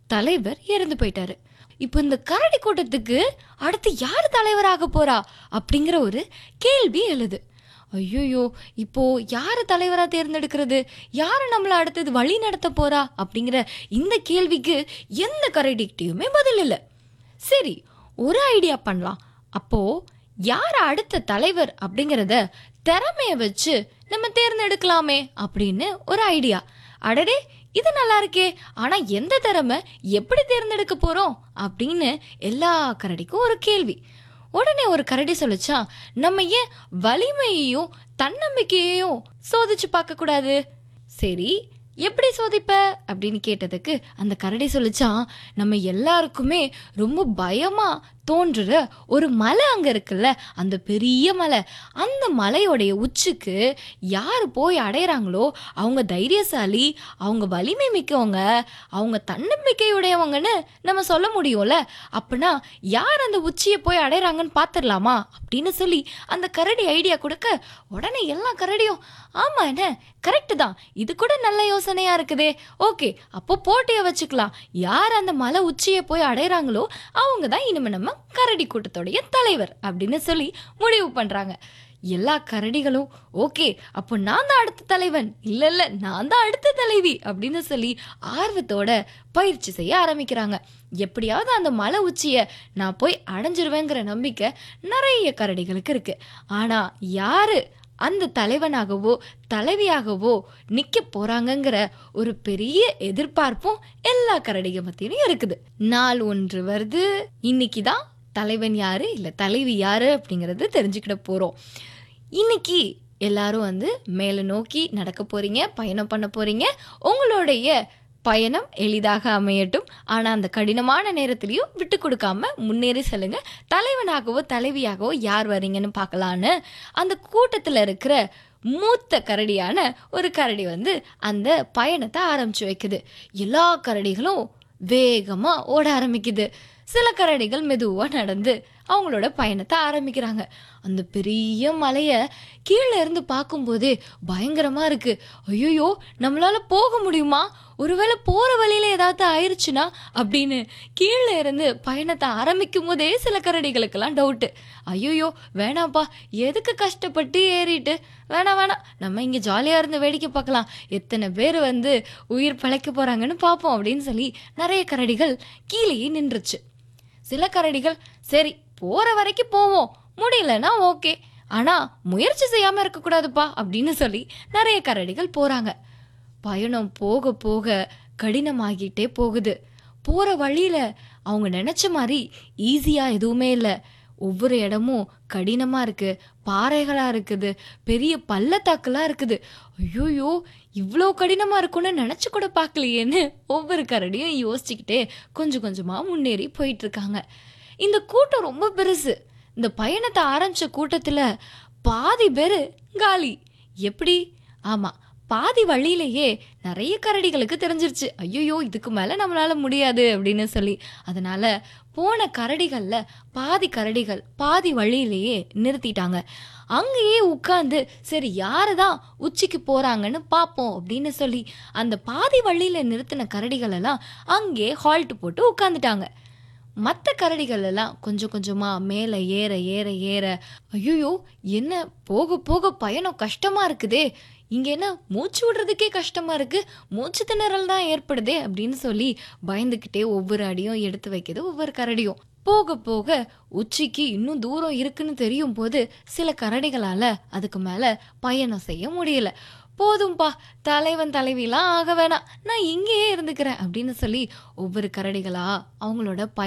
தலைவர் இறந்து போயிட்டாரு இப்போ இந்த கரடி கூட்டத்துக்கு அடுத்து யார் தலைவராக போறா அப்படிங்கிற ஒரு கேள்வி எழுது ஐயோயோ இப்போ யாரை தலைவரா தேர்ந்தெடுக்கிறது யாரை நம்மளை அடுத்தது வழி நடத்த போறா அப்படிங்கிற இந்த கேள்விக்கு எந்த கரடிக்கிட்டையுமே பதில் இல்லை சரி ஒரு ஐடியா பண்ணலாம் அப்போ யார் அடுத்த தலைவர் அப்படிங்கிறத திறமைய வச்சு நம்ம தேர்ந்தெடுக்கலாமே அப்படின்னு ஒரு ஐடியா அடடே இது நல்லா இருக்கே ஆனா எந்த திறமை எப்படி தேர்ந்தெடுக்க போறோம் அப்படின்னு எல்லா கரடிக்கும் ஒரு கேள்வி உடனே ஒரு கரடி சொல்லுச்சா நம்ம ஏன் வலிமையையும் தன்னம்பிக்கையையும் சோதிச்சு பார்க்க கூடாது சரி எப்படி சோதிப்ப அப்படின்னு கேட்டதுக்கு அந்த கரடி சொல்லிச்சான் நம்ம எல்லாருக்குமே ரொம்ப பயமா தோன்றுற ஒரு மலை அங்க இருக்குல்ல அந்த பெரிய மலை அந்த மலையோடைய உச்சிக்கு யார் போய் அடையிறாங்களோ அவங்க தைரியசாலி அவங்க வலிமை மிக்கவங்க அவங்க தன்னம்பிக்கையுடையவங்கன்னு நம்ம சொல்ல முடியும்ல அப்படின்னா யார் அந்த உச்சியை போய் அடையிறாங்கன்னு பார்த்துடலாமா அப்படின்னு சொல்லி அந்த கரடி ஐடியா கொடுக்க உடனே எல்லா கரடியும் ஆமா என்ன கரெக்டு தான் இது கூட நல்ல யோசனையா இருக்குதே ஓகே அப்போ போட்டியை வச்சுக்கலாம் யார் அந்த மலை உச்சியை போய் அடையிறாங்களோ அவங்க தான் இனிமே நம்ம கரடி கூட்டத்தோடைய தலைவர் அப்படின்னு சொல்லி முடிவு பண்றாங்க எல்லா கரடிகளும் ஓகே அப்போ நான் தான் அடுத்த தலைவன் இல்ல இல்ல நான் தான் அடுத்த தலைவி அப்படின்னு சொல்லி ஆர்வத்தோட பயிற்சி செய்ய ஆரம்பிக்கிறாங்க எப்படியாவது அந்த மலை உச்சியை நான் போய் அடைஞ்சிருவேங்கிற நம்பிக்கை நிறைய கரடிகளுக்கு இருக்கு ஆனா யாரு அந்த தலைவனாகவோ தலைவியாகவோ நிக்க போறாங்கங்கிற ஒரு பெரிய எதிர்பார்ப்பும் எல்லா கரடிக மத்தியிலும் இருக்குது நாள் ஒன்று வருது இன்னைக்கு தான் தலைவன் யாரு இல்ல தலைவி யாரு அப்படிங்கறது தெரிஞ்சுக்கிட போறோம் இன்னைக்கு எல்லாரும் வந்து மேலே நோக்கி நடக்க போறீங்க பயணம் பண்ண போறீங்க உங்களுடைய பயணம் எளிதாக அமையட்டும் ஆனால் அந்த கடினமான நேரத்திலையும் விட்டு கொடுக்காம முன்னேறி செல்லுங்க தலைவனாகவோ தலைவியாகவோ யார் வரீங்கன்னு பார்க்கலான்னு அந்த கூட்டத்தில் இருக்கிற மூத்த கரடியான ஒரு கரடி வந்து அந்த பயணத்தை ஆரம்பிச்சு வைக்குது எல்லா கரடிகளும் வேகமாக ஓட ஆரம்பிக்குது சில கரடிகள் மெதுவாக நடந்து அவங்களோட பயணத்தை ஆரம்பிக்கிறாங்க அந்த பெரிய மலையை கீழே இருந்து பார்க்கும்போதே பயங்கரமா இருக்கு ஐயோ நம்மளால போக முடியுமா ஒருவேளை போற வழியில ஏதாவது ஆயிருச்சுன்னா அப்படின்னு கீழே இருந்து பயணத்தை ஆரம்பிக்கும் போதே சில கரடிகளுக்கெல்லாம் டவுட்டு ஐயோ வேணாப்பா எதுக்கு கஷ்டப்பட்டு ஏறிட்டு வேணாம் வேணாம் நம்ம இங்கே ஜாலியாக இருந்து வேடிக்கை பார்க்கலாம் எத்தனை பேர் வந்து உயிர் பிழைக்க போகிறாங்கன்னு பார்ப்போம் அப்படின்னு சொல்லி நிறைய கரடிகள் கீழேயே நின்றுச்சு சில கரடிகள் சரி போற வரைக்கும் போவோம் முடியலன்னா ஓகே ஆனா முயற்சி செய்யாம இருக்கக்கூடாதுப்பா அப்படின்னு சொல்லி நிறைய கரடிகள் போறாங்க பயணம் போக போக கடினமாகிட்டே போகுது போற வழியில அவங்க நினைச்ச மாதிரி ஈஸியா எதுவுமே இல்லை ஒவ்வொரு இடமும் கடினமா இருக்கு பாறைகளா இருக்குது பெரிய பள்ளத்தாக்கெல்லாம் இருக்குது ஐயோயோ இவ்வளோ கடினமா இருக்கும்னு நினைச்சு கூட பார்க்கலையேன்னு ஒவ்வொரு கரடியும் யோசிச்சுக்கிட்டே கொஞ்சம் கொஞ்சமா முன்னேறி போயிட்டு இருக்காங்க இந்த கூட்டம் ரொம்ப பெருசு இந்த பயணத்தை ஆரம்பிச்ச கூட்டத்துல பாதி பேர் காலி எப்படி ஆமா பாதி வழியிலேயே நிறைய கரடிகளுக்கு தெரிஞ்சிருச்சு ஐயோ இதுக்கு மேல நம்மளால முடியாது அப்படின்னு சொல்லி அதனால போன கரடிகள்ல பாதி கரடிகள் பாதி வழியிலேயே நிறுத்திட்டாங்க அங்கேயே உட்கார்ந்து சரி யாரு தான் உச்சிக்கு போறாங்கன்னு பார்ப்போம் அப்படின்னு சொல்லி அந்த பாதி வழியில நிறுத்தின கரடிகள் எல்லாம் அங்கே ஹால்ட் போட்டு உட்காந்துட்டாங்க மற்ற கரடிகள் எல்லாம் கொஞ்சம் கொஞ்சமா மேலே ஏற ஏற ஏற ஐயோ என்ன போக போக பயணம் கஷ்டமா இருக்குதே இங்க என்ன மூச்சு விடுறதுக்கே கஷ்டமா இருக்கு மூச்சு திணறல் தான் ஏற்படுதே அப்படின்னு சொல்லி பயந்துக்கிட்டே ஒவ்வொரு அடியும் எடுத்து வைக்குது ஒவ்வொரு கரடியும் போக போக உச்சிக்கு இன்னும் தூரம் இருக்குன்னு தெரியும் போது சில கரடிகளால அதுக்கு மேல பயணம் செய்ய முடியல போதும்பா தலைவன் தலைவிலாம் ஆக வேணாம் நான் இங்கேயே இருந்துக்கிறேன் அப்படின்னு சொல்லி ஒவ்வொரு கரடிகளா அவங்களோட பய